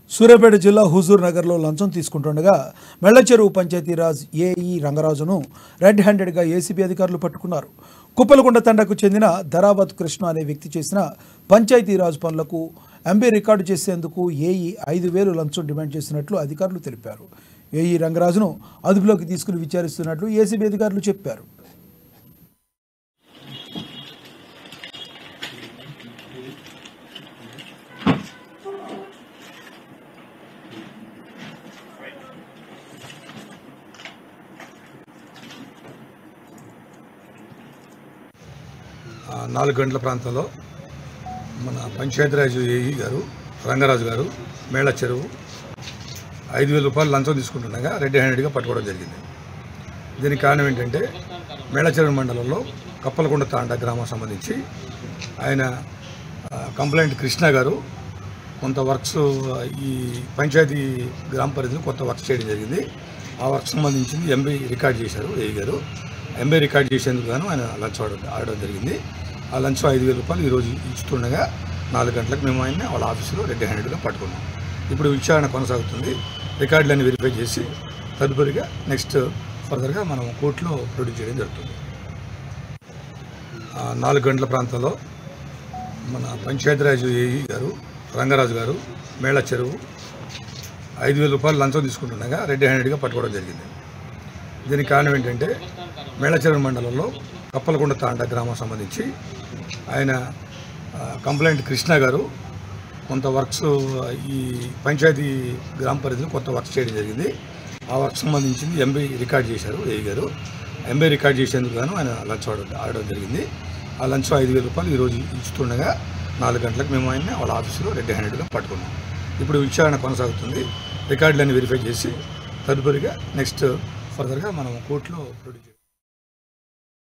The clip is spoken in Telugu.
సూర్యాపేట జిల్లా హుజూర్ నగర్లో లంచం తీసుకుంటుండగా మెళ్లచెరువు పంచాయతీరాజ్ ఏఈ రంగరాజును రెడ్ హ్యాండెడ్గా ఏసీబీ అధికారులు పట్టుకున్నారు కుప్పలకొండ తండకు చెందిన ధరావత్ కృష్ణ అనే వ్యక్తి చేసిన పంచాయతీరాజ్ పనులకు ఎంబీ రికార్డు చేసేందుకు ఏఈ ఐదు వేలు లంచం డిమాండ్ చేసినట్లు అధికారులు తెలిపారు ఏఈ రంగరాజును అదుపులోకి తీసుకుని విచారిస్తున్నట్లు ఏసీబీ అధికారులు చెప్పారు ఆ, నాలుగు గంటల ప్రాంతంలో మన పంచాయతీరాజ్ ఏఈ గారు రంగరాజు గారు మేళ చెరువు ఐదు వేల రూపాయలు లంచం తీసుకుంటుండగా రెడ్ హ్యాండెడ్గా పట్టుకోవడం జరిగింది దీనికి కారణం ఏంటంటే మేళచెరువు మండలంలో కప్పలకొండ తాండా గ్రామం సంబంధించి ఆయన ఆ, కంప్లైంట్ కృష్ణ గారు కొంత వర్క్స్ ఆ, ఈ పంచాయతీ గ్రామ పరిధిలో కొత్త వర్క్స్ చేయడం జరిగింది ఆ వర్క్ సంబంధించింది ఎంబీ రికార్డ్ చేశారు ఏఈ గారు ఎంబీ రికార్డ్ చేసేందుకు గాను ఆయన లంచ్ ఆర్డర్ ఆడడం జరిగింది ఆ లంచ్ ఐదు వేల రూపాయలు ఈరోజు ఇస్తుండగా నాలుగు గంటలకు మేము ఆయన్ని వాళ్ళ ఆఫీసులో రెడ్ హ్యాండెడ్గా పట్టుకున్నాం ఇప్పుడు విచారణ కొనసాగుతుంది రికార్డులన్నీ వెరిఫై చేసి తదుపరిగా నెక్స్ట్ ఫర్దర్గా మనం కోర్టులో ప్రొడ్యూస్ చేయడం జరుగుతుంది ఆ, నాలుగు గంటల ప్రాంతంలో మన పంచాయతీరాజ్ ఏఈ గారు రంగరాజు గారు మేళ చెరువు ఐదు వేల రూపాయలు లంచం తీసుకుంటుండగా రెడ్ హ్యాండెడ్గా పట్టుకోవడం జరిగింది దీనికి కారణం ఏంటంటే మేళచెరువు మండలంలో కప్పలకొండ తాండా గ్రామం సంబంధించి ఆయన ఆ, కంప్లైంట్ కృష్ణ గారు కొంత వర్క్స్ ఆ, ఈ పంచాయతీ గ్రామ పరిధిలో కొత్త వర్క్స్ చేయడం జరిగింది ఆ వర్క్ సంబంధించింది ఎంబీ రికార్డ్ చేశారు ఏఈ గారు ఎంబీ రికార్డ్ చేసేందుకు గాను ఆయన లంచ్ ఆర్డర్ ఆడడం జరిగింది ఆ లంచ్ ఐదు వేల రూపాయలు ఈరోజు ఇస్తుండగా నాలుగు గంటలకు మేము ఆయన్ని వాళ్ళ ఆఫీసులో రెడ్ హ్యాండెడ్గా పట్టుకున్నాం ఇప్పుడు విచారణ కొనసాగుతుంది రికార్డులన్నీ వెరిఫై చేసి తదుపరిగా నెక్స్ట్ ఫర్దర్గా మనం కోర్టులో ప్రొడ్యూస్ చేస్తాం